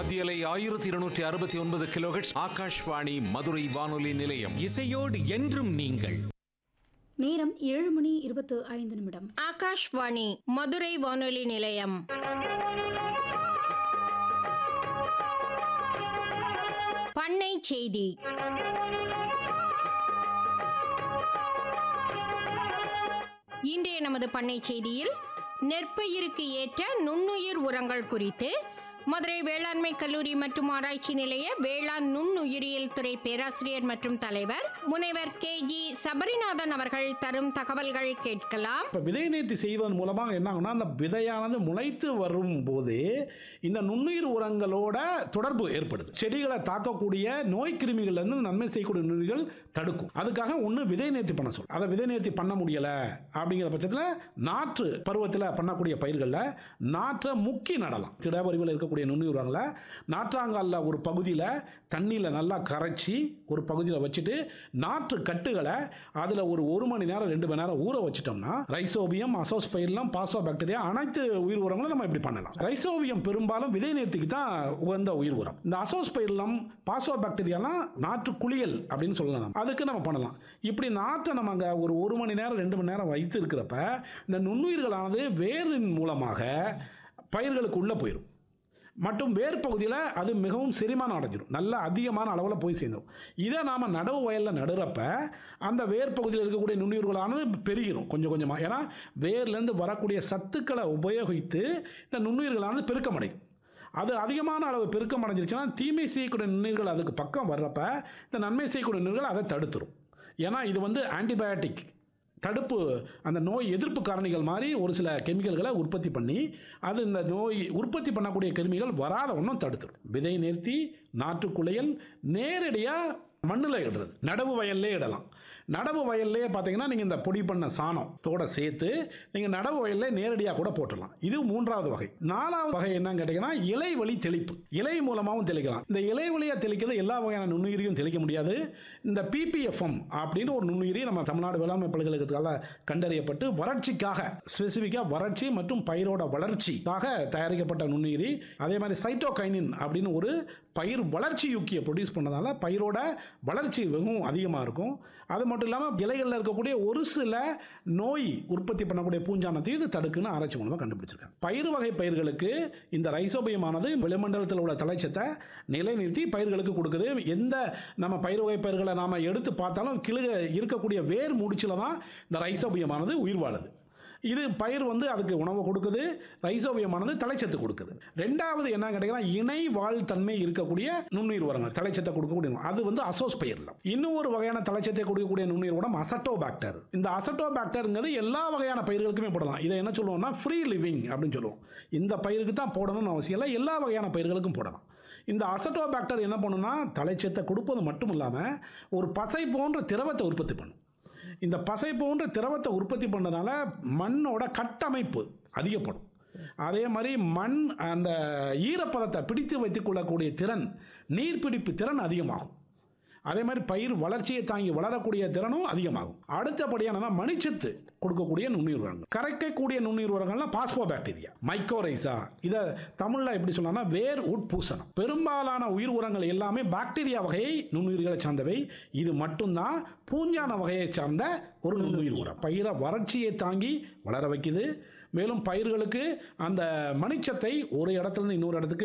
மத்தியலை ஆயிரத்தி இருநூற்றி அறுபத்தி ஒன்பது கிலோஹெட்ஸ் ஆகாஷ்வாணி மதுரை வானொலி நிலையம் இசையோடு என்றும் நீங்கள் நேரம் ஏழு மணி இருபத்து ஐந்து நிமிடம் ஆகாஷ்வாணி மதுரை வானொலி நிலையம் பண்ணை செய்தி இன்றைய நமது பண்ணை செய்தியில் நெற்பயிருக்கு ஏற்ற நுண்ணுயிர் உரங்கள் குறித்து மதுரை வேளாண்மை கல்லூரி மற்றும் ஆராய்ச்சி நிலைய வேளாண் நுண்ணுயிரியல் துறை பேராசிரியர் மற்றும் தலைவர் முனைவர் கே ஜி சபரிநாதன் அவர்கள் தரும் தகவல்கள் கேட்கலாம் இப்போ விதை நேர்த்தி செய்வதன் மூலமாக என்ன ஆகும்னா அந்த விதையானது முளைத்து வரும் போது இந்த நுண்ணுயிர் உரங்களோட தொடர்பு ஏற்படுது செடிகளை தாக்கக்கூடிய நோய் கிருமிகள்லேருந்து நன்மை செய்யக்கூடிய நுண்ணுயிர்கள் தடுக்கும் அதுக்காக ஒன்று விதை நேர்த்தி பண்ண சொல்லும் அதை விதை நேர்த்தி பண்ண முடியலை அப்படிங்கிற பட்சத்தில் நாற்று பருவத்தில் பண்ணக்கூடிய பயிர்களில் நாற்றை முக்கி நடலாம் திடப்பறிவில் இருக்கக்கூடிய நுண்ணுயிர் உரங்களை நாற்றாங்காலில் ஒரு பகுதியில் தண்ணியில் நல்லா கரைச்சி ஒரு பகுதியில் வச்சுட்டு நாற்று கட்டுகளை அதில் ஒரு ஒரு மணி நேரம் ரெண்டு மணி நேரம் ஊற வச்சிட்டோம்னா ரைசோபியம் அசோஸ்பைர்லம் பாசோ பாக்டீரியா அனைத்து உயிர் உரங்களும் நம்ம இப்படி பண்ணலாம் ரைசோபியம் பெரும்பாலும் விதை நேர்த்திக்கு தான் உகந்த உயிர் உரம் இந்த அசோஸ்பைர்லம் பாசோ பாக்டீரியாலாம் நாற்று குளியல் அப்படின்னு சொல்லலாம் அதுக்கு நம்ம பண்ணலாம் இப்படி நாற்றை நம்ம அங்கே ஒரு ஒரு மணி நேரம் ரெண்டு மணி நேரம் வைத்து இருக்கிறப்ப இந்த நுண்ணுயிர்களானது வேரின் மூலமாக பயிர்களுக்கு உள்ளே போயிடும் மற்றும் வேர் பகுதியில் அது மிகவும் செரிமானம் அடைஞ்சிடும் நல்ல அதிகமான அளவில் போய் சேர்ந்துடும் இதை நாம் நடவு வயலில் நடுறப்ப அந்த வேர் பகுதியில் இருக்கக்கூடிய நுண்ணுயிர்களானது பெருகிடும் கொஞ்சம் கொஞ்சமாக ஏன்னா வேர்லேருந்து வரக்கூடிய சத்துக்களை உபயோகித்து இந்த நுண்ணுயிர்களானது பெருக்கமடையும் அது அதிகமான அளவு பெருக்கம் அடைஞ்சிருச்சுன்னா தீமை செய்யக்கூடிய நுண்ணுயிர்கள் அதுக்கு பக்கம் வர்றப்ப இந்த நன்மை செய்யக்கூடிய நுண்ணுயிர்கள் அதை தடுத்துரும் ஏன்னா இது வந்து ஆன்டிபயோட்டிக் தடுப்பு அந்த நோய் எதிர்ப்பு காரணிகள் மாதிரி ஒரு சில கெமிக்கல்களை உற்பத்தி பண்ணி அது இந்த நோய் உற்பத்தி பண்ணக்கூடிய கிருமிகள் வராத ஒன்றும் தடுத்துரும் விதை நிறுத்தி நாற்றுக்குளையல் நேரடியாக மண்ணில் இடுறது நடவு வயல்லே இடலாம் நடவு வயல்லே பார்த்தீங்கன்னா நீங்கள் இந்த பொடி பண்ண சாணத்தோட சேர்த்து நீங்கள் நடவு வயல்லே நேரடியாக கூட போட்டுடலாம் இது மூன்றாவது வகை நாலாவது வகை என்னன்னு கேட்டிங்கன்னா இலை வழி தெளிப்பு இலை மூலமாகவும் தெளிக்கலாம் இந்த இலை வழியாக தெளிக்கிறது எல்லா வகையான நுண்ணுயிரியும் தெளிக்க முடியாது இந்த பிபிஎஃப்எம் அப்படின்னு ஒரு நுண்ணுயிரி நம்ம தமிழ்நாடு வேளாண்மை பல்கலைக்கழகத்தால் கண்டறியப்பட்டு வறட்சிக்காக ஸ்பெசிஃபிக்காக வறட்சி மற்றும் பயிரோட வளர்ச்சிக்காக தயாரிக்கப்பட்ட நுண்ணுயிரி அதே மாதிரி சைட்டோகைனின் அப்படின்னு ஒரு பயிர் வளர்ச்சி யூக்கியை ப்ரொடியூஸ் பண்ணதால பயிரோட வளர்ச்சி மிகவும் அதிகமாக இருக்கும் அது மட்டும் இல்லாமல் இலைகளில் இருக்கக்கூடிய ஒரு சில நோய் உற்பத்தி பண்ணக்கூடிய பூஞ்சானத்தையும் இது தடுக்குன்னு ஆராய்ச்சி மூலமாக கண்டுபிடிச்சிருக்காங்க பயிர் வகை பயிர்களுக்கு இந்த ரைசோபியமானது வெளிமண்டலத்தில் உள்ள தலைச்சத்தை நிலைநிறுத்தி பயிர்களுக்கு கொடுக்குது எந்த நம்ம பயிர் வகை பயிர்களை நாம் எடுத்து பார்த்தாலும் கிழுக இருக்கக்கூடிய வேர் முடிச்சில் தான் இந்த ரைசோபியமானது உயிர் வாழுது இது பயிர் வந்து அதுக்கு உணவு கொடுக்குது ரைசோபியமானது தலைச்சத்து கொடுக்குது ரெண்டாவது என்ன கேட்டீங்கன்னா இணை வாழ் தன்மை இருக்கக்கூடிய நுண்ணுயிர் உரங்கள் தலைச்சத்தை கொடுக்கக்கூடிய உரம். அது வந்து அசோஸ்பயர்லம் இன்னும் ஒரு வகையான தலைச்சத்தை கொடுக்கக்கூடிய நுண்ணுயிர் உரம் அசட்டோ பாக்டர் இந்த அசட்டோ பாக்டருங்கிறது எல்லா வகையான பயிர்களுக்குமே போடலாம் இதை என்ன சொல்லுவோம்னா ஃப்ரீ லிவிங் அப்படின்னு சொல்லுவோம் இந்த பயிருக்கு தான் போடணும்னு அவசியம் இல்லை எல்லா வகையான பயிர்களுக்கும் போடலாம் இந்த அசட்டோ பாக்டர் என்ன பண்ணுன்னா தலைச்சத்தை கொடுப்பது மட்டும் இல்லாமல் ஒரு பசை போன்ற திரவத்தை உற்பத்தி பண்ணும் இந்த பசை போன்ற திரவத்தை உற்பத்தி பண்ணுறதுனால மண்ணோட கட்டமைப்பு அதிகப்படும் அதே மாதிரி மண் அந்த ஈரப்பதத்தை பிடித்து வைத்துக் கொள்ளக்கூடிய திறன் நீர்பிடிப்பு திறன் அதிகமாகும் அதே மாதிரி பயிர் வளர்ச்சியை தாங்கி வளரக்கூடிய திறனும் அதிகமாகும் அடுத்தபடியான மணிச்சத்து கொடுக்கக்கூடிய நுண்ணுயிர் உரங்கள் கரைக்கக்கூடிய நுண்ணுயிர் உரங்கள்னா பாஸ்போ பாக்டீரியா மைக்கோரைசா இதை தமிழில் எப்படி சொல்லலாம்னா வேர் உட்பூசணம் பெரும்பாலான உயிர் உரங்கள் எல்லாமே பாக்டீரியா வகையை நுண்ணுயிர்களை சார்ந்தவை இது மட்டும்தான் பூஞ்சான வகையை சார்ந்த ஒரு நுண்ணுயிர் உரம் பயிரை வறட்சியை தாங்கி வளர வைக்குது மேலும் பயிர்களுக்கு அந்த மணிச்சத்தை ஒரு இடத்துல இருந்து இன்னொரு இடத்துக்கு